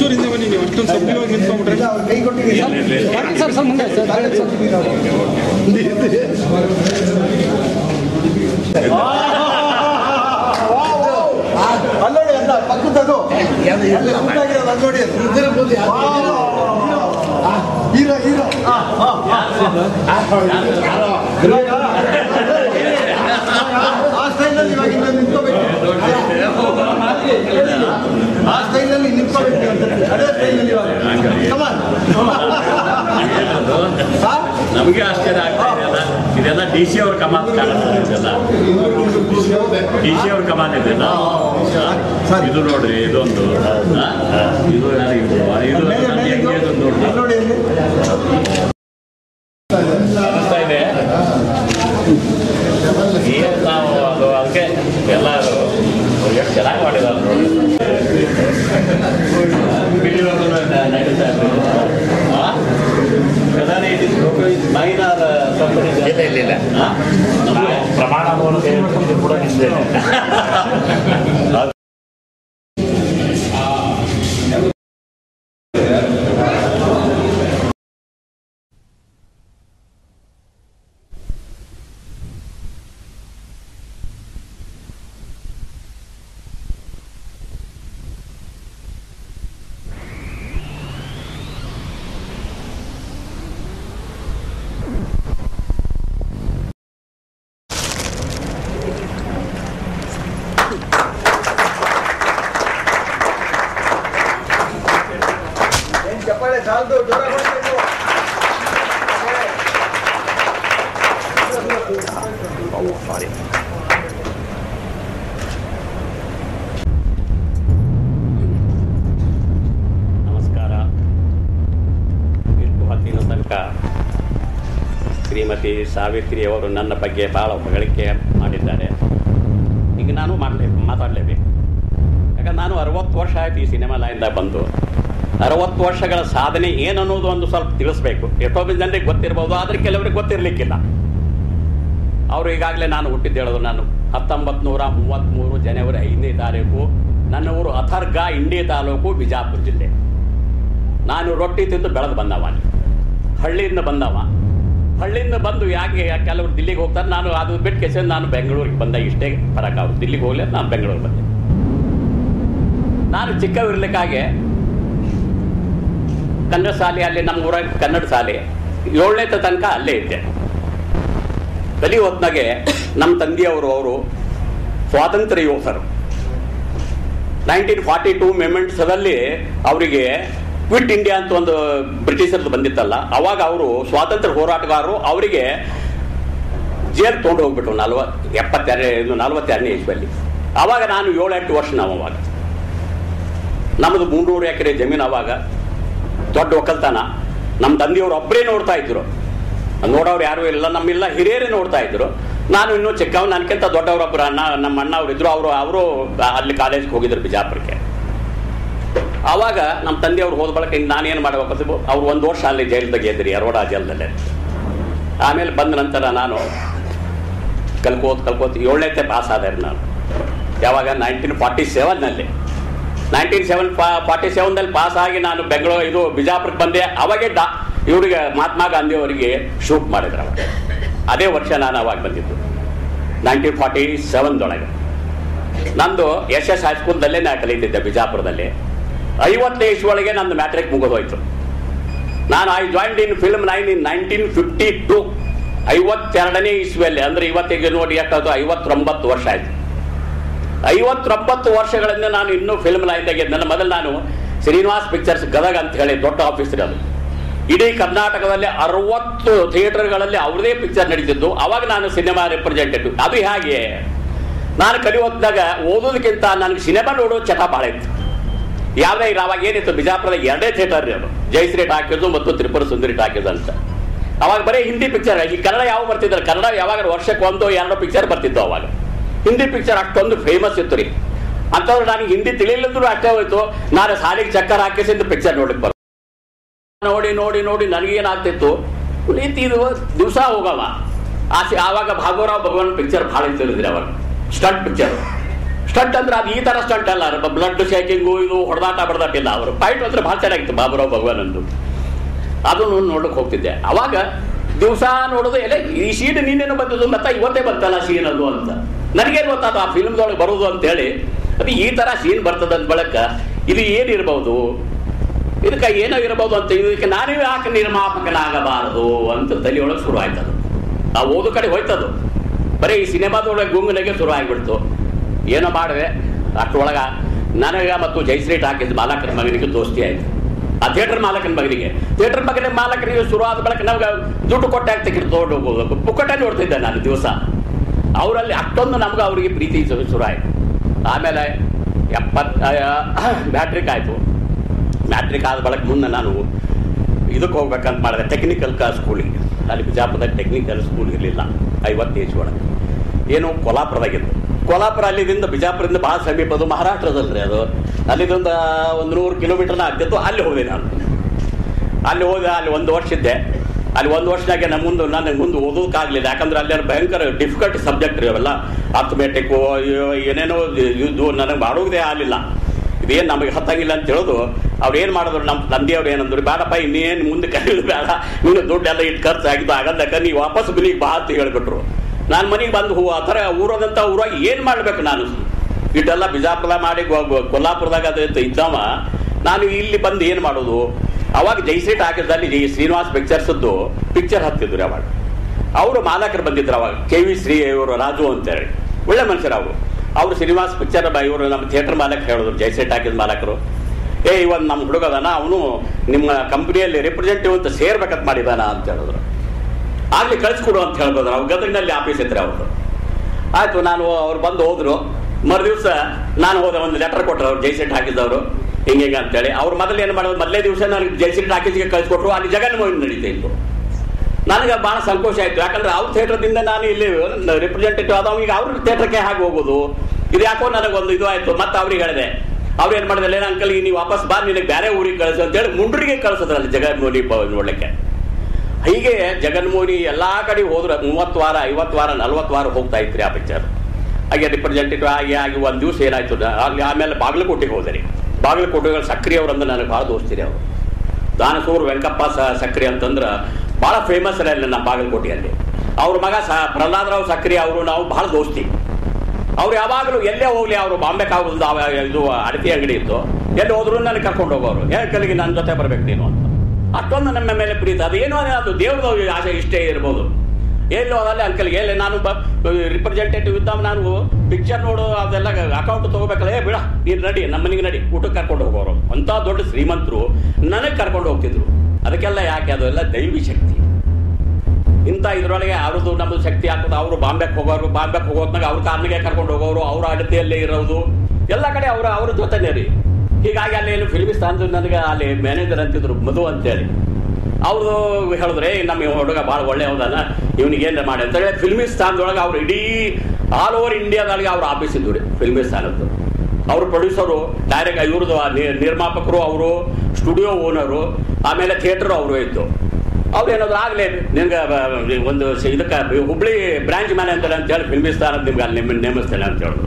ಒಂಚೂರಿಂದ ಬನ್ನಿ ನೀವು ಅಷ್ಟೊಂದು ಸಭ್ಯವಾಗಿ ನಿಂತ್ಕೊಂಡ್ಬಿಟ್ರೆ ಕೈ ಕೊಟ್ಟಿದ್ದೀರಿ ಸರ್ ಸರ್ ಮುಂದೆ ಸರ್ ಅಲ್ಲೋಡಿ ಅಂತ ಪಕ್ಕದದು ಎಲ್ಲ ಮುಂದಾಗಿರೋದು ಅಲ್ಲಿ ನೋಡಿ ಅದು. ಹೀರೋ ಹೀರೋ ಆ ಸ್ಟೈಲಲ್ಲಿ ಇವಾಗ ಇನ್ನು ನಿಂತ್ಕೋಬೇಕು ಆ ಸ್ಟೈಲಲ್ಲಿ ನಿಂತ್ಕೋಬೇಕು ಅಂತ ಅದೇ ಸ್ಟೈಲಲ್ಲಿ ಇವಾಗ ಕಮಾನ್ ನಮಗೆ ಆಶ್ಚರ್ಯ ಆಗ್ತಾ ಇದೆಯಲ್ಲ ಇದೆಲ್ಲ ಡಿ ಸಿ ಅವ್ರ ಕಮಾನ್ ಕಾಣಿಸ್ತದೆ ಇದೆಲ್ಲ ಡಿ ಸಿ ಅವ್ರ ಕಮಾನ್ ಇದೆಲ್ಲ ಇದು ನೋಡ್ರಿ ಇದೊಂದು ಆ? ಇದು ಯಾರು ಇದು ಇದು ನನ್ನ ಹೆಂಗೆ ಇದೊಂದು ನೋಡ್ರಿ ನೋಡಿ ಇಲ್ಲಿ ಅನಿಸ್ತಾ ಇದೆ ಏನು ನಾವು ಅದು ಅದಕ್ಕೆ ಎಲ್ಲ ಅದು ಎಷ್ಟು ಚೆನ್ನಾಗಿ ಮಾಡಿದ್ದಾರೆ ನೋಡಿ ಬಿಲ್ಲಿವರೆಗೂ ನಡೀತಾ ಇರ್ತದೆ ಆ? ಪ್ರಧಾನಿ ಮೈನಾರ್ ಕಂಪನಿ ಇಲ್ಲ ಇಲ್ಲ ಇಲ್ಲ ಆ? ನಮ್ಗೆ ಪ್ರಮಾಣ ಮೂಲಕ ಇದು ಕೂಡ ನಿಂತಿದೆ ಏನ್ ಚಪ್ಪಾಳೆ ಸಾಲದು ಜ್ವರ ಕೊಡ್ಬೇಕು ಸಾರಿ ನಮಸ್ಕಾರ ಇಷ್ಟು ಹೊತ್ತಿನ ತನಕ ಶ್ರೀಮತಿ ಸಾವಿತ್ರಿ ಅವರು ನನ್ನ ಬಗ್ಗೆ ಭಾಳ ಹೊಗಳಿಕೆ ಮಾಡಿದ್ದಾರೆ ಈಗ ನಾನು ಮಾಡಬೇಕು ಮಾತಾಡಲೇಬೇಕು ಯಾಕಂದ್ರೆ ನಾನು ಅರವತ್ತು ವರ್ಷ ಆಯ್ತು ಈ ಸಿನಿಮಾ ಲೈನ್ದಾಗ ಬಂದು ಅರವತ್ತು ವರ್ಷಗಳ ಸಾಧನೆ ಏನು ಅನ್ನೋದು ಒಂದು ಸ್ವಲ್ಪ ತಿಳಿಸ್ಬೇಕು ಎಷ್ಟೋ ಜನರಿಗೆ ಗೊತ್ತಿರ್ಬೋದು ಆದರೆ ಕೆಲವರಿಗೆ ಗೊತ್ತಿರಲಿಕ್ಕಿಲ್ಲ ಅವರು ಈಗಾಗಲೇ ನಾನು ಹುಟ್ಟಿದ್ದು ಹೇಳೋದು ನಾನು ಹತ್ತೊಂಬತ್ತು ನೂರ ಮೂವತ್ತ್ಮೂರು ಜನವರಿ ಐದನೇ ತಾರೀಕು ನನ್ನ ಊರು ಅಥರ್ಗ ಇಂಡಿ ತಾಲೂಕು ಬಿಜಾಪುರ ಜಿಲ್ಲೆ ನಾನು ರೊಟ್ಟಿ ತಿಂದು ಬೆಳೆದು ಬಂದವ ಅಲ್ಲಿ ಹಳ್ಳಿಯಿಂದ ಬಂದವ ಹಳ್ಳಿಯಿಂದ ಬಂದು ಯಾಕೆ ಕೆಲವರು ದಿಲ್ಲಿಗೆ ಹೋಗ್ತಾರೆ ನಾನು ಅದು ಬಿಟ್ಟು ಕೆಸ ನಾನು ಬೆಂಗಳೂರಿಗೆ ಬಂದ ಇಷ್ಟೇ ಫರಕ್ ಅವರು ದಿಲ್ಲಿಗೆ ಹೋಗ್ಲಿ ನಾನು ಬೆಂಗಳೂರಿಗೆ ಬಂದೆ ನಾನು ಚಿಕ್ಕವಿರ್ಲಿಕ್ಕಾಗೆ ಕನ್ನಡ ಶಾಲೆ ಅಲ್ಲಿ ನಮ್ಮ ಊರಾಗ ಕನ್ನಡ ಶಾಲೆ ಏಳನೇ ತನಕ ಅಲ್ಲೇ ಇದ್ದೆ ಕಲಿ ಹೊತ್ನಾಗೆ ನಮ್ಮ ತಂದೆಯವರು ಅವರು ಸ್ವಾತಂತ್ರ್ಯ ಯೋಧರು ನೈನ್ಟೀನ್ ಫಾರ್ಟಿ ಟೂ ಮೆಮೆಂಟ್ಸಲ್ಲಿ ಅವರಿಗೆ ಕ್ವಿಟ್ ಇಂಡಿಯಾ ಅಂತ ಒಂದು ಬ್ರಿಟಿಷರ್ದು ಬಂದಿತ್ತಲ್ಲ ಅವಾಗ ಅವರು ಸ್ವಾತಂತ್ರ್ಯ ಹೋರಾಟಗಾರರು ಅವರಿಗೆ ಜೇಲ್ ತೊಗೊಂಡು ಹೋಗ್ಬಿಟ್ರು ನಲ್ವತ್ತು ಎಪ್ಪತ್ತೆರಡು ನಲ್ವತ್ತೆರಡನೇ ಇಸ್ವಿಯಲ್ಲಿ ಅವಾಗ ನಾನು ಏಳು ಎಂಟು ವರ್ಷ ನಾವು ಅವಾಗ ನಮ್ಮದು ಮುನ್ನೂರು ಎಕರೆ ಜಮೀನು ಅವಾಗ ದೊಡ್ಡ ಒಕ್ಕಲ್ತನ ನಮ್ಮ ತಂದೆಯವರು ಒಬ್ಬರೇ ನೋಡ್ತಾ ಇದ್ರು ನೋಡೋರು ಯಾರು ಇಲ್ಲ ನಮ್ಮೆಲ್ಲ ಹಿರಿಯರೇ ನೋಡ್ತಾ ಇದ್ರು ನಾನು ಇನ್ನೂ ಚಿಕ್ಕವ್ ನನಗಿಂತ ದೊಡ್ಡವರೊಬ್ಬರು ಅಣ್ಣ ನಮ್ಮ ಅಣ್ಣ ಅವ್ರು ಇದ್ರು ಅವರು ಅವರು ಅಲ್ಲಿ ಕಾಲೇಜ್ಗೆ ಹೋಗಿದ್ರು ಬಿಜಾಪುರಕ್ಕೆ ಆವಾಗ ನಮ್ಮ ತಂದೆಯವ್ರು ಹೋದ ಬಳಿಕ ಇನ್ನು ನಾನೇನು ಮಾಡಬೇಕು ಅವ್ರು ಒಂದು ವರ್ಷ ಅಲ್ಲಿ ಜೈಲ್ದಾಗ ಇದ್ರಿ ಅರೋಡ ಜೈಲದಲ್ಲೇ ಆಮೇಲೆ ಬಂದ ನಂತರ ನಾನು ಕಲ್ಕೋತ್ ಕಲ್ಕೋತ್ ಏಳನೇತೆ ಪಾಸ್ ಆದೆ ನಾನು ಯಾವಾಗ ನೈನ್ಟೀನ್ ಫಾರ್ಟಿ ಸೆವೆನ್ನಲ್ಲಿ ನೈನ್ಟೀನ್ ಸೆವೆನ್ ಫಾರ್ಟಿ ಸೆವೆನ್ದಲ್ಲಿ ಪಾಸ್ ಆಗಿ ನಾನು ಬೆಂಗಳೂರು ಇದು ಬಿಜಾಪುರಕ್ಕೆ ಬಂದೆ ಅವಾಗೇ ಡಾ ಇವರಿಗೆ ಮಹಾತ್ಮ ಗಾಂಧಿ ಅವರಿಗೆ ಶೂಟ್ ಮಾಡಿದ್ರು ಅವಾಗ ಅದೇ ವರ್ಷ ನಾನು ಅವಾಗ ಬಂದಿದ್ದು ನೈನ್ಟೀನ್ ಫಾರ್ಟಿ ಸೆವೆನ್ದೊಳಗೆ ನಂದು ಎಸ್ ಎಸ್ ಹೈಸ್ಕೂಲ್ದಲ್ಲೇ ನಾನು ಕಲಿತಿದ್ದೆ ಬಿಜಾಪುರದಲ್ಲಿ ಐವತ್ತನೇ ಇಸ್ವೊಳಗೆ ನಂದು ಮ್ಯಾಟ್ರಿಕ್ ಮುಗಿದೋಯ್ತು ನಾನು I joined in film line in nineteen fifty two ಐವತ್ತೆರಡನೇ ಇಸ್ವಿಯಲ್ಲಿ ಅಂದ್ರೆ ಇವತ್ತಿಗೆ ನೋಡಿ ಎಷ್ಟಾಯ್ತು ಐವತ್ತೊಂಬತ್ತು ವರ್ಷ ಆಯ್ತು ಐವತ್ತೊಂಬತ್ತು ವರ್ಷಗಳಿಂದ ನಾನು ಇನ್ನೂ ಫಿಲ್ಮ್ ಲೈನ್ದಾಗ ಇದ್ದೆ ಮೊದಲು ನಾನು ಶ್ರೀನಿವಾಸ್ ಪಿಕ್ಚರ್ಸ್ ಗದಗ ಅಂತ ಹೇಳಿ ದೊಡ್ಡ ಆಫೀಸ್ ಅದು ಇಡೀ ಕರ್ನಾಟಕದಲ್ಲಿ ಅರವತ್ತು ಥಿಯೇಟರ್ಗಳಲ್ಲಿ ಅವ್ರದೇ ಪಿಕ್ಚರ್ ನಡೀತಿದ್ದು ಅವಾಗ ನಾನು ಸಿನಿಮಾ ರೆಪ್ರೆಸೆಂಟೇಟಿವ್ ಅದು ಹೇಗೆ ನಾನು ಕಲಿಯೋದಾಗ ಓದೋದಕ್ಕಿಂತ ನನಗೆ ಸಿನಿಮಾ ನೋಡೋ ಚಟ ಭಾಳ ಇತ್ತು ಯಾವುದೇ ಇಲ್ಲ ಅವಾಗ ಏನಿತ್ತು ಬಿಜಾಪುರದಾಗ ಎರಡೇ ಥಿಯೇಟರ್ ಅದು ಜಯಶ್ರೀ ಟಾಕೀಸು ಮತ್ತು ತ್ರಿಪುರ ಸುಂದರಿ ಟಾಕೀಸ್ ಅಂತ ಅವಾಗ ಬರೀ ಹಿಂದಿ ಪಿಕ್ಚರ್ ಈ ಕನ್ನಡ ಯಾವ ಬರ್ತಿದ್ದಾರೆ ಕನ್ನಡ ಯಾವಾಗ ವರ್ಷಕ್ಕೆ ಒಂದು ಎರಡು ಪಿಕ್ಚರ್ ಬರ್ತಿದ್ದು ಅವಾಗ ಹಿಂದಿ ಪಿಕ್ಚರ್ ಅಷ್ಟೊಂದು ಫೇಮಸ್ ಇತ್ತು ರೀ ಅಂತಂದ್ರೆ ನನಗೆ ಹಿಂದಿ ತಿಳಿಲಿದ್ರು ಅಷ್ಟೇ ಹೋಯ್ತು ನಾನು ಸಾಲಿಗೆ ಚಕ್ಕರ್ ಹಾಕಿಸಿದ್ದು ಪಿಕ್ಚರ್ ನೋಡಕ್ ಬರ್ ನೋಡಿ ನೋಡಿ ನೋಡಿ ನನಗೇನಾಗ್ತಿತ್ತು ನೀತಿ ಇದು ದಿವಸ ಹೋಗವ ಆಸೆ ಆವಾಗ ಭಾಗವರಾವ್ ಭಗವಾನ್ ಪಿಕ್ಚರ್ ಭಾಳ ಇರ್ತಿದ್ರಿ ಅವಾಗ ಸ್ಟಂಟ್ ಪಿಕ್ಚರ್ ಸ್ಟಂಟ್ ಅಂದ್ರೆ ಅದು ಈ ತರ ಸ್ಟಂಟ್ ಅಲ್ಲ ಬ್ಲಡ್ ಶೇಕಿಂಗು ಇದು ಹೊಡೆದಾಟ ಬಡದಾಟ ಇಲ್ಲ ಅವರು ಫೈಟ್ ಅಂದ್ರೆ ಭಾಳ ಚೆನ್ನಾಗಿತ್ತು ಬಾಬುರಾವ್ ಭಗವಾನ್ ಅಂದು ಅದನ್ನು ನೋಡಕ್ ಹೋಗ್ತಿದ್ದೆ ಅವಾಗ ದಿವಸ ನೋಡೋದು ಎಲ್ಲ ಈ ಸೀನ್ ನೀನೇನು ಬಂದದ್ದು ಮತ್ತೆ ಇವತ್ತೇ ಬಂತಲ್ಲ ಸೀನ್ ಅದು ಅಂತ ನನಗೇನು ಗೊತ್ತಾದ ಆ ಫಿಲ್ಮ್ದೊಳಗೆ ಬರೋದು ಅಂತ ಹೇಳಿ ಅದು ಈ ತರ ಸೀನ್ ಬರ್ತದ ಅಂದ ಬಳಕ ಇದು ಏನಿರ್ಬೋದು ಇದಕ್ಕೆ ಏನೋ ಇರಬಹುದು ಅಂತ ಇದಕ್ಕೆ ನಾನೇ ಯಾಕೆ ನಿರ್ಮಾಪಕನಾಗಬಾರದು ಅಂತ ತಲೆಯೊಳಗೆ ಶುರು ಆಯ್ತದು ಆ ಓದು ಕಡೆ ಹೋಯ್ತದು ಬರೀ ಈ ಸಿನಿಮಾದೊಳಗೆ ಗುಂಗನಿಗೆ ಶುರು ಆಗಿಬಿಡ್ತು ಏನೋ ಮಾಡಿದೆ ಅಷ್ಟರೊಳಗ ನನಗ ಮತ್ತು ಜಯಶ್ರೀ ಟಾಕೀಸ್ ಮಾಲಕನ ಮಗನಿಗೆ ದೋಸ್ತಿ ಆಯ್ತು ಆ ಥಿಯೇಟರ್ ಮಾಲಕನ ಮಗನಿಗೆ ಥಿಯೇಟರ್ ಮಗನ ಮಾಲಕನಿಗೆ ಶುರು ಆದ ಬಳಿಕ ನಮ್ಗೆ ದುಡ್ಡು ಕೊಟ್ಟಾಗ ತೆಗೆದು ತಗೊಂಡು ಹೋಗೋದು ಪುಕ್ಕಟ್ಟೆ ನೋಡ್ತಿದ್ದೆ ನಾನು ದಿವಸ ಅವರಲ್ಲಿ ಅಷ್ಟೊಂದು ನಮ್ಗೆ ಅವರಿಗೆ ಪ್ರೀತಿ ಶುರು ಶುರು ಆಯ್ತು ಆಮೇಲೆ ಎಪ್ಪತ್ ಬ್ಯಾಟ್ರಿಕ್ ಆಯಿತು ಮ್ಯಾಟ್ರಿಕ್ ಆದ ಬಳಿಕ ಮುಂದೆ ನಾನು ಇದಕ್ಕೆ ಹೋಗ್ಬೇಕಂತ ಮಾಡಿದೆ ಟೆಕ್ನಿಕಲ್ ಕ ಸ್ಕೂಲಿಗೆ ಅಲ್ಲಿ ಬಿಜಾಪುರದ ಟೆಕ್ನಿಕಲ್ ಸ್ಕೂಲ್ ಇರಲಿಲ್ಲ ಐವತ್ತು ಏಜ್ ಒಳಗೆ ಏನು ಕೊಲ್ಹಾಪುರದಾಗಿತ್ತು ಕೊಲ್ಹಾಪುರ ಅಲ್ಲಿದಿಂದ ಬಿಜಾಪುರದಿಂದ ಭಾಳ ಸಮೀಪ ಅದು ಮಹಾರಾಷ್ಟ್ರದಲ್ರಿ ಅದು ಅಲ್ಲಿದಿಂದ ಒಂದು ನೂರು ಕಿಲೋಮೀಟರ್ನ ಆಗ್ತಿತ್ತು ಅಲ್ಲಿ ಹೋದೆ ನಾನು ಅಲ್ಲಿ ಹೋದೆ ಅಲ್ಲಿ ಒಂದು ವರ್ಷ ಇದ್ದೆ ಅಲ್ಲಿ ಒಂದು ವರ್ಷದಾಗೆ ನಮ್ಮ ಮುಂದೆ ನನಗೆ ಮುಂದೆ ಓದೋದಕ್ಕಾಗಲಿಲ್ಲ ಯಾಕಂದ್ರೆ ಅಲ್ಲಿ ಭಯಂಕರ ಡಿಫಿಕಲ್ಟ್ ಸಬ್ಜೆಕ್ಟ್ ರೀ ಅವೆಲ್ಲ ಅರ್ಥಮೆಟಿಕ್ಕು ಏನೇನೋ ಇದು ನನಗೆ ಮಾಡೋದೇ ಆಗಲಿಲ್ಲ ಇದೇನು ನಮಗೆ ಹತ್ತಂಗಿಲ್ಲ ಅಂತ ಹೇಳೋದು ಅವ್ರು ಏನು ಮಾಡಿದ್ರು ನಮ್ಮ ತಂದೆಯವ್ರು ಏನಂದ್ರು ಬೇಡಪ್ಪ ಇನ್ನೇನು ಮುಂದೆ ಕರೆಯೋದು ಬೇಡ ನೀನು ದುಡ್ಡೆಲ್ಲ ಇಟ್ಟು ಖರ್ಚು ಆಗಿದ್ದು ಆಗಲ್ಲಕ್ಕ ನೀವು ವಾಪಸ್ ಮನೆಗೆ ಬಾ ಅಂತ ಹೇಳ್ಬಿಟ್ರು ನಾನು ಮನೆಗೆ ಬಂದು ಹೂ ಆ ಥರ ಊರೋದಂಥ ಊರಾಗ ಏನು ಮಾಡಬೇಕು ನಾನು ಇಟ್ಟೆಲ್ಲ ಬಿಜಾಪುರ ಮಾಡಿ ಗೊ- ಗೊ- ಕೊಲ್ಲಾಪುರದಾಗ ಅದು ಇದ್ದವ ನಾನು ಇಲ್ಲಿ ಬಂದು ಏನು ಮಾಡೋದು ಅವಾಗ ಜೈಸೀಟ್ ಹಾಕಿದಲ್ಲಿ ಜೈ ಶ್ರೀನಿವಾಸ್ ಪಿಕ್ಚರ್ಸದ್ದು ಪಿಕ್ಚರ್ ಹತ್ತಿದ್ರು ಅವಾಗ ಅವರು ಮಾಲಕರು ಬಂದಿದ್ರು ಅವಾಗ ಕೆ ವಿ ಶ್ರೀ ಇವರು ರಾಜು ಅಂತೇಳಿ ಒಳ್ಳೆ ಮನುಷ್ಯರು ಅವರು ಅವರು ಶ್ರೀನಿವಾಸ್ ಪಿಕ್ಚರ್ ಇವರು ನಮ್ಮ ಥಿಯೇಟರ್ ಮಾಲಕ್ ಹೇಳಿದ್ರು ಜೈಸೆಟ್ ಹಾಕಿದ ಮಾಲಕರು ಏ ಇವತ್ತು ನಮ್ಮ ಹುಡುಗ ಅದಾನ ಅವನು ನಿಮ್ಮ ಕಂಪ್ನಿಯಲ್ಲಿ ರಿಪ್ರೆಸೆಂಟೇಟಿವ್ ಅಂತ ಸೇರ್ಬೇಕಂತ ಮಾಡಿದಾನ ಅಂತ ಹೇಳಿದ್ರು ಆಗ್ಲಿ ಕಳಿಸ್ಕೊಡು ಅಂತ ಹೇಳ್ಬೋದು ಅವ್ರು ಗದಗಿನಲ್ಲಿ ಆಫೀಸ್ ಇದ್ರೆ ಅವರು ಆಯ್ತು ನಾನು ಅವ್ರು ಬಂದು ಹೋದ್ರು ಮರುದಿವ್ಸ ನಾನು ಹೋದೆ ಒಂದು ಲೆಟರ್ ಕೊಟ್ಟರು ಅವ್ರು ಜೈಸೆಟ್ ಹಾಕಿದ್ದವರು ಹಿಂಗೆ ಹಿಂಗೆ ಅಂತೇಳಿ ಅವ್ರು ಮೊದಲು ಏನು ಮಾಡೋದು ಮೊದಲೇ ದಿವಸ ನನಗೆ ಜೈಸೆಟ್ ಹಾಕಿಸ್ಗೆ ಕಳಿಸ್ಕೊಟ್ರು ಅಲ್ಲಿ ಜಗನ್ ಮೂವಿ ನಡೀತಾ ಇತ್ತು ನನಗೆ ಭಾಳ ಸಂತೋಷ ಆಯ್ತು ಯಾಕಂದ್ರೆ ಅವ್ರ ಥಿಯೇಟರ್ದಿಂದ ನಾನು ಇಲ್ಲಿ ರಿಪ್ರೆಸೆಂಟೇಟಿವ್ ಆದವ ಈಗ ಅವ್ರ ಥಿಯೇಟರ್ಗೆ ಹಾಗೆ ಹೋಗೋದು ಇದು ಯಾಕೋ ನನಗೊಂದು ಇದು ಆಯ್ತು ಮತ್ತೆ ಅವ್ರಿಗೆ ಹೇಳಿದೆ ಅವ್ರು ಏನು ಮಾಡಿದ್ರೆ ಏನು ಅಂಕಲ್ ನೀವು ವಾಪಸ್ ಬಾ ನಿನಗೆ ಬೇರೆ ಊರಿಗೆ ಕಳಿಸು ಅಂತೇಳಿ ಮುಂಡ್ರಿಗೆ ಕಳಿಸಿದ್ರಲ್ಲಿ ಜಗನ್ಮೋಹನಿ ಪ- ನೋಡ್ಲಿಕ್ಕೆ ಹೀಗೆ ಜಗನ್ಮೋಹನಿ ಎಲ್ಲಾ ಕಡೆ ಹೋದ್ರೆ ಮೂವತ್ತು ವಾರ ಐವತ್ತು ವಾರ ನಲ್ವತ್ತು ವಾರ ಹೋಗ್ತಾ ಇತ್ರಿ ಆ ಪಿಕ್ಚರ್ ಹಾಗೆ ರಿಪ್ರೆಸೆಂಟೇಟಿವ್ ಆಗಿ ಆಗಿ ಒಂದು ದಿವಸ ಏನಾಯ್ತು ನ- ಅಲ್ಲಿ ಆಮೇಲೆ ಬಾಗಲಕೋಟೆಗೆ ಹೋದೆ ರೀ ಬಾಗಲಕೋಟೆಗೆ ಸಕ್ರಿ ಅವರಂದ್ರೆ ನನಗೆ ಭಾಳ ದೋಸ್ತಿರಿ ಅವರು ದಾನಸೂರ್ ವೆಂಕಪ್ಪ ಸ ಸಕ್ರಿ ಅಂತಂದ್ರೆ ಭಾಳ ಫೇಮಸ್ ಅಲ್ಲಿ ನಮ್ಮ ಬಾಗಲಕೋಟೆಯಲ್ಲಿ ಅವ್ರ ಮಗ ಸ ಪ್ರಹ್ಲಾದರಾವ್ ಸಕ್ರಿ ಅವರು ನಾವು ಭಾಳ ದೋಸ್ತಿ ಅವ್ರು ಯಾವಾಗಲೂ ಎಲ್ಲೇ ಹೋಗ್ಲಿ ಅವರು ಬಾಂಬೆ ಕಾಗುದು ಅವ ಇದು ಅಡತಿ ಅಂಗಡಿ ಇತ್ತು ಎಲ್ಲಿ ಹೋದ್ರು ನನಗೆ ಕರ್ಕೊಂಡು ಹೋಗೋರು ಹೇಳ್ಕಲಿಗೆ ನನ್ನ ಜೊತೆ ಬರ್ಬೇಕು ನೀನು ಅಂತ ಅಷ್ಟೊಂದು ನಮ್ಮ ಮೇಲೆ ಪ್ರೀತಿ ಅದೇನೋ ಅದು ದೇವ್ರದ್ದು ಆಸೆ ಇಷ್ಟೇ ಇರ್ಬೋದು ಎಲ್ಲೋ ಅದಲ್ಲಿ ಅಂಕಲ್ಗೆ ಎಲ್ಲಿ ನಾನು ರಿಪ್ರೆಸೆಂಟೇಟಿವ್ ಇದ್ದಾವ ನಾನು ಪಿಕ್ಚರ್ ನೋಡು ಅದೆಲ್ಲ ಅಕೌಂಟ್ ತಗೋಬೇಕಲ್ಲ ಏ ಬಿಡ ನೀನು ನಡಿ ನಮ್ಮ ಮನೆಗೆ ನಡಿ ಊಟಕ್ಕೆ ಕರ್ಕೊಂಡು ಹೋಗೋರು ಅಂಥ ದೊಡ್ಡ ಶ್ರೀಮಂತರು ನನಗೆ ಕರ್ಕೊಂಡು ಹೋಗ್ತಿದ್ರು ಅದಕ್ಕೆಲ್ಲ ಯಾಕೆ ಅದೆಲ್ಲ ದೈವಿ ಶಕ್ತಿ ಇಂಥ ಇದ್ರೊಳಗೆ ಅವ್ರದ್ದು ನಮ್ಮದು ಶಕ್ತಿ ಹಾಕೋದು ಅವರು ಬಾಂಬೆಗೆ ಹೋಗೋರು ಬಾಂಬೆಗೆ ಹೋಗೋದ್ನಾಗ ಅವ್ರ ಕಾರ್ನಿಗೆ ಕರ್ಕೊಂಡು ಹೋಗೋರು ಅವ್ರ ಅಡತೆಯಲ್ಲೇ ಇರೋದು ಎಲ್ಲ ಕಡೆ ಅವ್ರ ಅವ್ರ ಜೊತೆನೇ ರೀ ಹೀಗಾಗಿ ಅಲ್ಲಿ ಏನು ಫಿಲ್ಮಿಸ್ತಾನದ ನನಗೆ ಅಲ್ಲಿ ಮ್ಯಾನೇಜರ್ ಅಂತಿದ್ರು ಮಧು ಅಂತೇಳಿ ಅವರು ಹೇಳಿದ್ರೆ "ಏ, ನಮ್ಮ ಹುಡುಗ ಭಾಳ ಒಳ್ಳೆ ಹೋದಾನ ಇವನಿಗೆ ಏನು ಮಾಡಿ ಅಂತೇಳಿ ಫಿಲ್ಮಿಸ್ತಾನದೊಳಗೆ ಅವ್ರು ಇಡೀ ಆಲ್ ಓವರ್ ಇಂಡಿಯಾದೊಳಗೆ ಅವ್ರ ಆಫೀಸ್ ಇದ್ದು ರೀ ಫಿಲ್ಮಿಸ್ತಾನದ್ದು ಅವ್ರ ಪ್ರೊಡ್ಯೂಸರು ಡೈರೆಕ್ಟ್ ಇವ್ರದ್ದು ಆ ನಿ- ನಿರ್ಮಾಪಕರು ಅವರು ಸ್ಟುಡಿಯೋ ಓನರು ಆಮೇಲೆ ಥಿಯೇಟರ್ ಅವರು ಇದ್ದು ಅವ್ರು ಏನಾದ್ರು ಆಗಲೇ ನಿನ್ಗೆ ಬ- ಒಂದು ಸ- ಇದಕ್ಕೆ ಹುಬ್ಳಿ ಬ್ರಾಂಚ್ ಮ್ಯಾನೇಜರ್ ಅಂತ ಹೇಳಿ ಫಿಲ್ಮಿಸ್ತಾನ ನಿಮ್ಗೆ ಅಲ್ಲಿ ನೇಮ ನೇಮಿಸ್ತೇನೆ ಅಂತ ಹೇಳಿದ್ರು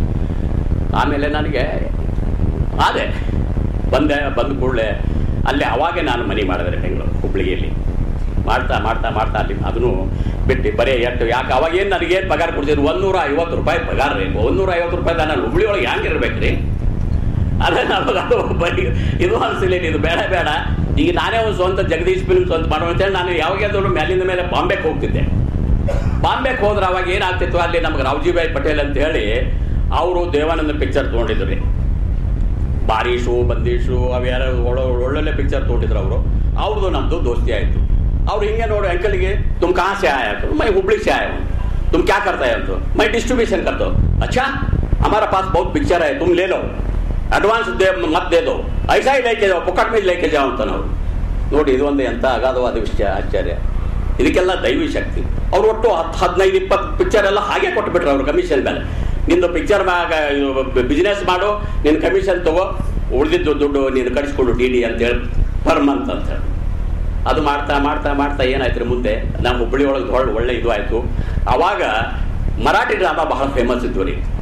ಆಮೇಲೆ ನನಗೆ ಆದೆ ಬಂದೆ ಬಂದ ಕೂಡಲೇ ಅಲ್ಲಿ ಅವಾಗೆ ನಾನು ಮನೆ ಮಾಡಿದ್ರೆ ಬೆಂಗಳೂರು ಹುಬ್ಳಿಯಲ್ಲಿ ಮಾಡ್ತಾ ಮಾಡ್ತಾ ಮಾಡ್ತಾ ಅಲ್ಲಿ ಅದನ್ನು ಬಿಟ್ಟು ಬರೀ ಎಷ್ಟು ಯಾಕೆ ಅವಾಗ ಏನು ನನಗೇನು ಪಗಾರ ಕೊಡ್ತಿದ್ರು ಒಂದೂರ ಐವತ್ತು ರೂಪಾಯಿ ಪಗಾರ ರೀ ಒಂದೂರ ಐವತ್ತು ರೂಪಾಯಿ ನಾನು ಹುಬ್ಳಿ ಒಳಗೆ ಹೆಂಗೆ ಇರ್ಬೇಕು ರೀ ಅದೇ ನಮಗೆ ಅದು ಬರೀ ಇದು ಅನಿಸಲಿ ಇದು ಬೇಡ ಬೇಡ ಈಗ ನಾನೇ ಒಂದು ಸ್ವಂತ ಜಗದೀಶ್ ಫಿಲ್ಮ್ ಸ್ವಂತ ಮಾಡೋ ಅಂತೇಳಿ ನಾನು ಯಾವಾಗಾದ್ರೂ ಮೇಲಿಂದ ಮೇಲೆ ಬಾಂಬೆಗೆ ಹೋಗ್ತಿದ್ದೆ ಬಾಂಬೆಗೆ ಹೋದ್ರೆ ಅವಾಗ ಏನಾಗ್ತಿತ್ತು ಅಲ್ಲಿ ನಮ್ಗೆ ರಾವ್ಜಿಭಾಯ್ ಪಟೇಲ್ ಅಂತ ಹೇಳಿ ಅವರು ದೇವಾನಂದ ಪಿಕ್ಚರ್ ತೊಗೊಂಡಿದ್ರು ರೀ ಬಾರೀಶು ಬಂದೀಶು ಅವ್ಯಾರ ಒಳ್ಳೆ ಒಳ್ಳೊಳ್ಳೆ ಪಿಕ್ಚರ್ ತೊಗೊಂಡಿದ್ರು ಅವರು ಅವ್ರದ್ದು ನಮ್ಮದು ದೋಸ್ತಿ ಆಯಿತು ಅವ್ರು ಹಿಂಗೆ ನೋಡಿ ಅಂಕಲ್ಗೆ ತುಮ್ ಕहाँ से आया तो मैं हुबली से आया हूँ तुम क्या करता है तो मैं डिस्ट्रीब्यूशन करता हूँ अच्छा हमारा पास बहुत पिक्चर है तुम ले लो ಅಡ್ವಾನ್ಸ್ ದೇ ಮತ್ ದೇ ದೋ ಐಸಾ ಲೇಕೆ ಜಾओ ಪೊಕಟ್ ಮೇಲೆ ಲೇಕೆ ಜಾओ ಅಂತ ನಾವು ನೋಡಿ ಇದು ಒಂದು ಎಂತ ಅಗಾಧವಾದ ವಿಷಯ ಆಶ್ಚರ್ಯ ಇದಕ್ಕೆಲ್ಲ ದೈವಿ ಶಕ್ತಿ ಅವ್ರು ಒಟ್ಟು ಹತ್ತು ಹದಿನೈದು ಇಪ್ಪತ್ತು ಪಿಕ್ಚರ್ ಎಲ್ಲ ಹಾಗೆ ಕೊಟ್ಬಿಟ್ರು ಅವ್ರು ಕಮಿಷನ್ ಮೇಲೆ ನಿಂದು ಪಿಕ್ಚರ್ ಬಿಸ್ನೆಸ್ ಮಾಡು ನಿನ್ನ ಕಮಿಷನ್ ತಗೋ ಉಳಿದಿದ್ದು ದುಡ್ಡು ನೀನು ಕಡಿಸ್ಕೊಡು ಡಿ ಡಿ ಅಂತೇಳಿ ಪರ್ ಮಂತ್ ಅಂತ ಹೇಳಿ ಅದು ಮಾಡ್ತಾ ಮಾಡ್ತಾ ಮಾಡ್ತಾ ಏನಾಯ್ತು ರೀ ಮುಂದೆ ನಮ್ಮ ಹುಬ್ಬಳ್ಳಿ ಒಳಗೆ ಹೊಳ್ ಒಳ್ಳೆ ಇದು ಆಯಿತು ಅವಾಗ ಮರಾಠಿ ಡ್ರಾಮಾ ಬಹಳ ಫೇಮಸ್ ಇದ್ವು ರೀ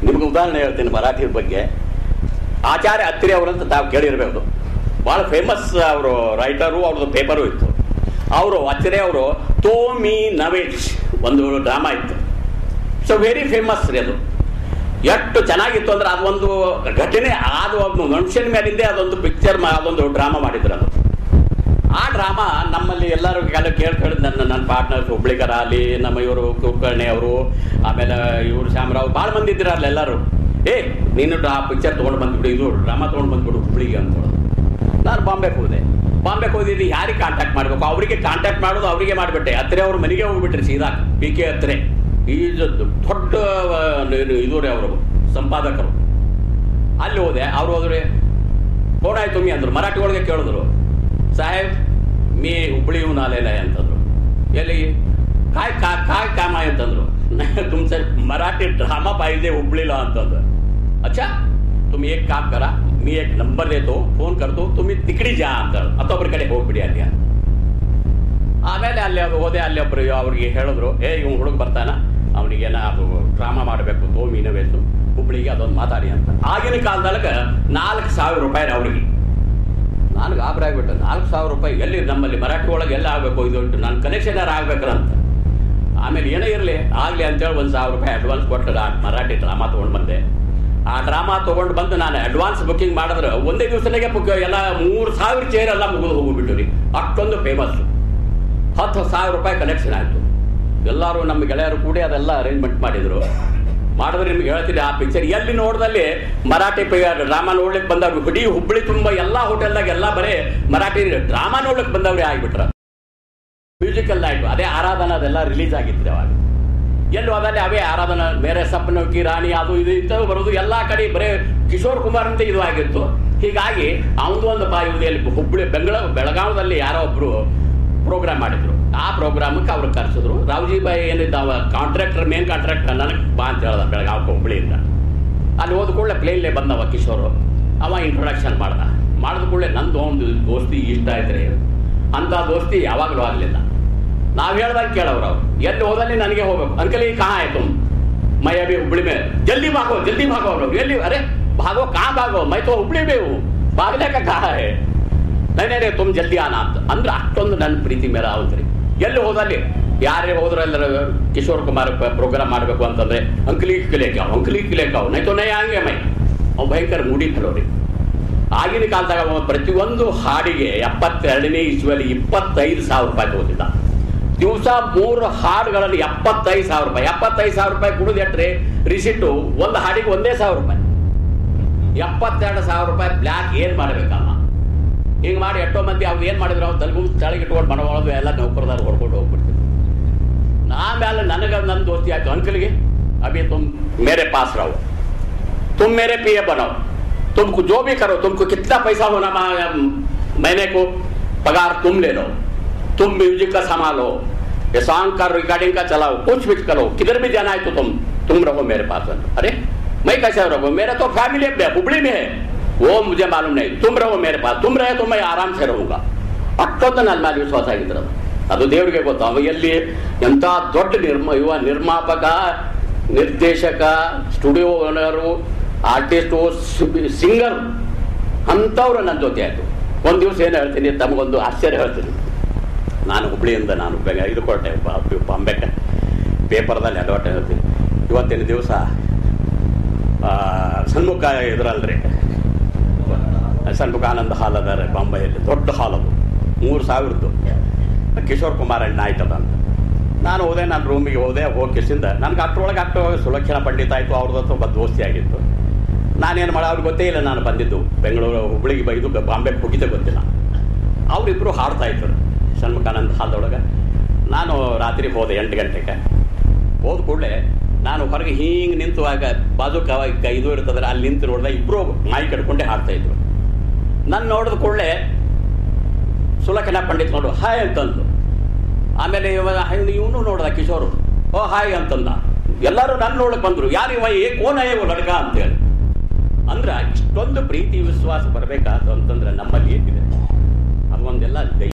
ನಿಮ್ಗೆ ಉದಾಹರಣೆ ಹೇಳ್ತೀನಿ ಮರಾಠಿ ಬಗ್ಗೆ ಆಚಾರ್ಯ ಅತ್ತಿರಿ ಅವರಂತ ತಾವು ಕೇಳಿರ್ಬೇಕು ಭಾಳ ಫೇಮಸ್ ಅವರು ರೈಟರು ಅವ್ರದ್ದು ಪೇಪರು ಇತ್ತು ಅವರು ಅತ್ತಿರೆ ಅವರು ತೋಮಿ ನವೇಜ್ ಒಂದು ಡ್ರಾಮಾ ಇತ್ತು ಸೊ ವೆರಿ ಫೇಮಸ್ ರೀ ಅದು ಎಷ್ಟು ಚೆನ್ನಾಗಿತ್ತು ಅಂದ್ರೆ ಅದೊಂದು ಘಟನೆ ಆದ ಒಂದು ಮನುಷ್ಯನ ಮೇಲಿಂದೇ ಅದೊಂದು ಪಿಕ್ಚರ್ ಅದೊಂದು ಡ್ರಾಮಾ ಮಾಡಿದ್ರು ಅದು ಆ ಡ್ರಾಮಾ ನಮ್ಮಲ್ಲಿ ಎಲ್ಲರೂ ಕೆಲ ಕೇಳ್ಕೊಳ್ಳಿ ನನ್ನ ನನ್ನ ಪಾರ್ಟ್ನರ್ಸ್ ಹುಬ್ಳಿಗರ ಅಲ್ಲಿ ನಮ್ಮ ಇವರು ಕುಲಕರ್ಣಿ ಅವರು ಆಮೇಲೆ ಇವರು ಶ್ಯಾಮರಾವ್ ಭಾಳ ಮಂದಿ ಇದ್ರಲ್ಲ ಎಲ್ಲರೂ ಏ ನೀನು ಆ ಪಿಕ್ಚರ್ ತೊಗೊಂಡು ಬಂದ್ಬಿಡು ಇದು ಡ್ರಾಮಾ ತೊಗೊಂಡು ಬಂದ್ಬಿಡು ಹುಬ್ಳಿಗೆ ಅಂತ ಹೇಳೋದು ನಾನು ಬಾಂಬೆಗೆ ಹೋದೆ ಬಾಂಬೆಗೆ ಹೋದಿದ್ದು ಯಾರಿಗೆ ಕಾಂಟ್ಯಾಕ್ಟ್ ಮಾಡಬೇಕು ಅವರಿಗೆ ಕಾಂಟ್ಯಾಕ್ಟ್ ಮಾಡೋದು ಅವರಿಗೆ ಮಾಡಿಬಿಟ್ಟೆ ಹತ್ತಿರ ಅವ್ರ ಮನೆಗೆ ಹೋಗ್ಬಿಟ್ರಿ ಸೀದಾ ಪಿ ಕೆ ಹತ್ತಿರ ಈ ದೊಡ್ಡ ಆ, ಇದು ರೀ ಅವರು ಸಂಪಾದಕರು ಅಲ್ಲಿ ಹೋದೆ ಅವ್ರು ಹೋದ್ರೆ ಕೋಣ ಆಯ್ತು ಮೀ ಅಂದ್ರು ಮರಾಠಿ ಒಳಗೆ ಕೇಳಿದ್ರು ಸಾಹೇಬ್ ಮೀ ಹುಬ್ಳಿ ನಾಲೆಲ್ಲ ಅಂತಂದ್ರು ಎಲ್ಲಿ काय का काय काम आहे ಅಂತಂದ್ರು तुमचं मराठी ड्रामा पाहिजे हुबळीला ಅಂತಂದ್ರು अच्छा तुम्ही एक काम करा मी एक नंबर देतो फोन करतो तुम्ही तिकडे जा ಅಂತ ಮತ್ತೊಬ್ಬರ ಕಡೆ ಹೋಗ್ಬಿಡಿ ಅಲ್ಲಿ ಅಂತ. ಆಮೇಲೆ ಅಲ್ಲಿ ಅದು ಹೋದೆ ಅಲ್ಲಿ ಒಬ್ರು ಅವ್ರಿಗೆ ಹೇಳಿದ್ರು ಏ ಇವ್ ಹುಡುಗ ಬರ್ತಾನ ಅವನಿಗೇನ ಅದು ಡ್ರಾಮಾ ಮಾಡಬೇಕು ತೋ ಮೀನವೇಸು ಹುಬ್ಳಿಗೆ ಅದೊಂದು ಮಾತಾಡಿ ಅಂತ ಆಗಿನ ಕಾಲದೊಳಗೆ ನಾಲ್ಕು ಸಾವಿರ ರೂಪಾಯಿ ರೀ ಅವ್ರಿಗೆ ನಾನು ಗಾಬರಿ ಆಗ್ಬಿಟ್ಟೆ ನಾಲ್ಕು ಸಾವಿರ ರೂಪಾಯಿ ಎಲ್ಲಿ ನಮ್ಮಲ್ಲಿ ಮರಾಠಿ ಒಳಗೆ ಎಲ್ಲ ಆಗಬೇಕು ಇದು ನನ್ನ ಕನೆಕ್ಷನ್ ಯಾರು ಆಗ್ಬೇಕಲ್ಲ ಅಂತ ಆಮೇಲೆ ಏನೇ ಇರಲಿ ಆಗಲಿ ಅಂತೇಳಿ ಒಂದು ಸಾವಿರ ರೂಪಾಯಿ ಅಡ್ವಾನ್ಸ್ ಕೊಟ್ಟು ಆ ಮರಾಠಿ ಡ್ರಾಮಾ ತೊಗೊಂಡು ಬಂದೆ ಆ ಡ್ರಾಮಾ ತೊಗೊಂಡು ಬಂದು ನಾನು ಅಡ್ವಾನ್ಸ್ ಬುಕ್ಕಿಂಗ್ ಮಾಡಿದ್ರೆ ಒಂದೇ ದಿವಸನಾಗೆ ಬುಕ್ ಎಲ್ಲ ಮೂರು ಸಾವಿರ ಚೇರ್ ಎಲ್ಲ ಮುಗಿದು ಹೋಗ್ಬಿಟ್ಟು ರೀ ಅಷ್ಟೊಂದು ಫೇಮಸ್ ಹತ್ತು ಸಾವಿರ ರೂಪಾಯಿ ಕಲೆಕ್ಷನ್ ಆಯಿತು ಎಲ್ಲರೂ ನಮ್ಮ ಗೆಳೆಯರು ಕೂಡಿ ಅದೆಲ್ಲ ಅರೇಂಜ್ಮೆಂಟ್ ಮಾಡಿದರು ಮಾಡಿದ್ರೆ ನಿಮ್ಗೆ ಹೇಳ್ತೀನಿ ಆ ಪಿಕ್ಚರ್ ಎಲ್ಲಿ ನೋಡ್ದಲ್ಲಿ ಮರಾಠಿ ಡ್ರಾಮಾ ನೋಡ್ಲಿಕ್ಕೆ ಬಂದವ್ರು ಇಡೀ ಹುಬ್ಳಿ ತುಂಬ ಎಲ್ಲ ಹೋಟೆಲ್ದಾಗ ಎಲ್ಲ ಬರೀ ಮರಾಠಿ ಡ್ರಾಮಾ ನೋಡ್ಲಿಕ್ಕೆ ಬಂದವ್ರೆ ಆಗಿಬಿಟ್ರ ಮ್ಯೂಸಿಕಲ್ ನೈಟ್ ಅದೇ ಆರಾಧನಾ ಅದೆಲ್ಲ ರಿಲೀಸ್ ಆಗಿತ್ತು ಅವಾಗ ಎಲ್ಲಿ ಹೋದಲ್ಲಿ ಅವೇ ಆರಾಧನಾ ಬೇರೆ ಸಪ್ನೌಕಿ ರಾಣಿ ಅದು ಇದು ಇಂಥವು ಬರೋದು ಎಲ್ಲ ಕಡೆ ಬರೇ ಕಿಶೋರ್ ಕುಮಾರ್ ಅಂತ ಇದು ಆಗಿತ್ತು ಹೀಗಾಗಿ ಅವನದು ಒಂದು ಬಾ ಇದು ಎಲ್ಲಿ ಹುಬ್ಳಿ ಬೆಂಗಳೂರು ಬೆಳಗಾವದಲ್ಲಿ ಯಾರೋ ಒಬ್ರು ಪ್ರೋಗ್ರಾಮ್ ಮಾಡಿದ್ರು ಆ ಪ್ರೋಗ್ರಾಮಕ್ಕೆ ಅವ್ರು ಕರೆಸಿದ್ರು ರಾವ್ಜಿ ಬಾಯಿ ಏನಿದ್ದ ಅವ ಕಾಂಟ್ರಾಕ್ಟರ್ ಮೇನ್ ಕಾಂಟ್ರಾಕ್ಟರ್ ನನಗೆ ಬಾ ಅಂತ ಹೇಳ್ದ ಬೆಳಗಾವಕ್ಕೆ ಹುಬ್ಳಿಯಿಂದ ಅಲ್ಲಿ ಹೋದ ಕೂಡಲೇ ಪ್ಲೇನ್ಲೇ ಬಂದವ ಕಿಶೋರು ಅವ ಇಂಟ್ರೊಡಕ್ಷನ್ ಮಾಡ್ದ ಮಾಡಿದ ಕೂಡಲೇ ನಂದು ಒಂದು ದೋಸ್ತಿ ಇಷ್ಟ ಆಯ್ತು ರೀ ಅಂಥ ದೋಸ್ತಿ ಯಾವಾಗಲೂ ಆಗಲಿಲ್ಲ ನಾವು ಹೇಳ್ದಾಗ ಕೇಳವ್ರು ಅವ್ರು ಎಲ್ಲಿ ಹೋದಲ್ಲಿ ನನಗೆ ಹೋಗ್ಬೇಕು ಅಂಕಲ್ ಈ ಕहाँ है तुम मैं अभी हुबली में जल्दी भागो जल्दी भागो हम लोग जल्दी अरे भागो कहाँ भागो मैं तो हुबली में हूँ भागने का कहाँ है नहीं नहीं नहीं तुम जल्दी आना ಅಂತ ಅಂದ್ರೆ ಅಷ್ಟೊಂದು ನನ್ನ ಪ್ರೀತಿ ಮೇಲೆ ಆವಂತ್ರಿ ಎಲ್ಲಿ ಹೋದಲ್ಲಿ ಯಾರೇ ಹೋದ್ರೆ ಎಲ್ಲರ ಕಿಶೋರ್ ಕುಮಾರ್ ಪ್ರೋಗ್ರಾಮ್ ಮಾಡಬೇಕು ಅಂತಂದ್ರೆ ಅಂಕಲಿ ಕಿಲೇಕಾವ್ ಅಂಕಲಿ ಕಿಲೇಕಾವ್ ನೈ ತೋ ನೈ ಹಂಗೆ ಮೈ ಅವ್ ಭಯಂಕರ ಮೂಡಿ ಫೆಲೋರಿ ಆಗಿನ ಕಾಲದಾಗ ಅವ ಪ್ರತಿಯೊಂದು ಹಾಡಿಗೆ ಎಪ್ಪತ್ತೆರಡನೇ ಇಸ್ವಿಯಲ್ಲಿ ಇಪ್ಪತ್ತೈದು ಸಾವಿರ ರೂಪಾಯಿ ತಗೋತಿದ್ದ ದಿವಸ ಮೂರು ಹಾಡುಗಳಲ್ಲಿ ಎಪ್ಪತ್ತೈದು ಸಾವಿರ ರೂಪಾಯಿ ಎಪ್ಪತ್ತೈದು ಸಾವಿರ ರೂಪಾಯಿ ಕುಡಿದು ಎಟ್ರೆ ರಿಸಿಟು ಒಂದು ಹಾಡಿಗೆ ಒಂದೇ ಸಾವಿರ ರೂಪಾಯಿ ಎಪ್ಪತ್ತೆರಡು ಸಾವಿರ ರೂಪಾಯಿ ಬ್ಲ್ಯಾಕ್ ಏನು ಮಾಡಬೇಕಮ್ಮ ಹಿಂಗೆ ಮಾಡಿ ಎಷ್ಟೋ ಮಂದಿ ಅವ್ರು ಏನು ಮಾಡಿದ್ರು ಅವ್ರು ತಲೆಗೂ ತಳಗೆ ಇಟ್ಕೊಂಡು ಮನವೊಳದು ಎಲ್ಲ ನೌಕರದಾರ ಹೊಡ್ಕೊಂಡು ಹೋಗ್ಬಿಡ್ತಿದ್ರು ಆಮೇಲೆ ನನಗೆ ನನ್ನ ದೋಸ್ತಿ ಆಯ್ತು ಅಂಕಲ್ಗೆ ಅಭಿ ತುಮ್ ಮೇರೆ ಪಾಸ್ ರहो तुम मेरे पीए बनाओ तुमको जो भी करो तुमको कितना पैसा होना मा- महीने को पगार तुम ले लो तुम म्यूजिक का संभालो ये सॉन्ग का रिकॉर्डिंग का चलाओ कुछ भी करो किधर भी जाना है तो तुम तुम रहो मेरे पास अरे मैं कैसे रहो मेरा तो फैमिली है हुबली में है वो मुझे मालूम नहीं तुम रहो मेरे पास तुम रहे तो मैं आराम से रहूंगा ಅಷ್ಟೊಂದು ನನ್ನ ಮೇಲೆ ವಿಶ್ವಾಸ ಆಗಿದ್ರು ಅದು ಅದು ದೇವರಿಗೆ ಗೊತ್ತು ಅವ ಎಲ್ಲಿ ಎಂಥ ದೊಡ್ಡ ನಿರ್ಮ ಯುವ ನಿರ್ಮಾಪಕ ನಿರ್ದೇಶಕ ಸ್ಟುಡಿಯೋ ಓನರು ಆರ್ಟಿಸ್ಟು ಸಿಂಗರ್ ಅಂಥವ್ರು ನನ್ನ ಜೊತೆ ಆಯಿತು ಒಂದು ದಿವಸ ಏನು ಹೇಳ್ತೀನಿ ತಮಗೊಂದು ಆಶ್ಚರ್ಯ ಹೇಳ್ತೀನಿ ನಾನು ಹುಬ್ಳಿಯಿಂದ ನಾನು ಬೆಂಗ ಇದು ಕೊಟ್ಟೆ ಬ- ಬಾಂಬೆಗೆ ಪೇಪರ್ದಲ್ಲಿ ಅಡ್ವರ್ಟೈಸ್ ಹೇಳ್ತೀನಿ ಇವತ್ತಿನ ದಿವಸ ಸನ್ಮುಖ ಇದ್ರಲ್ರಿ ಸನ್ಮುಖಾನಂದ ಹಾಲ್ ಅದ ರೀ ಬಾಂಬೆಯಲ್ಲಿ ದೊಡ್ಡ ಹಾಲ್ ಅದು ಮೂರು ಸಾವಿರದ್ದು ಕಿಶೋರ್ ಕುಮಾರ್ ಅಣ್ಣ ಆಯ್ತದ ಅಂತ ನಾನು ಹೋದೆ ನಾನು ರೂಮಿಗೆ ಹೋದೆ ಹೋಗಿ ಕಿಸಿಂದ ನನಗೆ ಅಷ್ಟರೊಳಗೆ ಅಷ್ಟು ಸುಲಕ್ಷಣ ಪಂಡಿತ ಆಯಿತು ಅವ್ರದ್ದು ಒಬ್ಬ ದೋಸ್ತಿ ಆಗಿತ್ತು ನಾನೇನು ಮಾಡ ಅವ್ರಿಗೆ ಗೊತ್ತೇ ಇಲ್ಲ ನಾನು ಬಂದಿದ್ದು ಬೆಂಗಳೂರು ಹುಬ್ಳಿಗೆ ಬೈದು ಬಾಂಬೆಗೆ ಹೋಗಿದ್ದೆ ಗೊತ್ತಿಲ್ಲ ಅವರಿಬ್ಬರು ಹಾಡ್ತಾ ಇದ್ರು ಷಣ್ಮುಖಾನಂದ ಹಾಲ್ದೊಳಗೆ ನಾನು ರಾತ್ರಿ ಹೋದೆ ಎಂಟು ಗಂಟೆಗೆ ಹೋದ ಕೂಡಲೇ ನಾನು ಹೊರಗೆ ಹಿಂಗೆ ನಿಂತುವಾಗ ಬಾಜು ಕವ ಇದು ಇರ್ತದ್ರೆ ಅಲ್ಲಿ ನಿಂತು ನೋಡಿದೆ ಇಬ್ಬರು ಮಾಯಿ ಕಟ್ಕೊಂಡೇ ಹಾಡ್ತಾ ಇದ್ರು ನಾನು ನೋಡಿದ ಕೂಡಲೇ ಸುಲಕ್ಷಣ ಪಂಡಿತ್ ನೋಡು ಹಾಯ್ ಅಂತಂದು ಆಮೇಲೆ ಇವನು ನೋಡ್ದ ಕಿಶೋರು ಓ ಹಾಯ್ ಅಂತಂದ ಎಲ್ಲರೂ ನನ್ನ ನೋಡಕ್ ಬಂದ್ರು ಯಾರು ಇವ ಏ ಕೋನ ಇವ ಲಡ್ಕ ಅಂತೇಳಿ ಅಂದ್ರೆ ಇಷ್ಟೊಂದು ಪ್ರೀತಿ ವಿಶ್ವಾಸ ಬರಬೇಕಾದ ಅಂತಂದ್ರೆ ನಮ್ಮಲ್ಲಿ ಏನಿದೆ ಅದು ಒಂದೆಲ್ಲ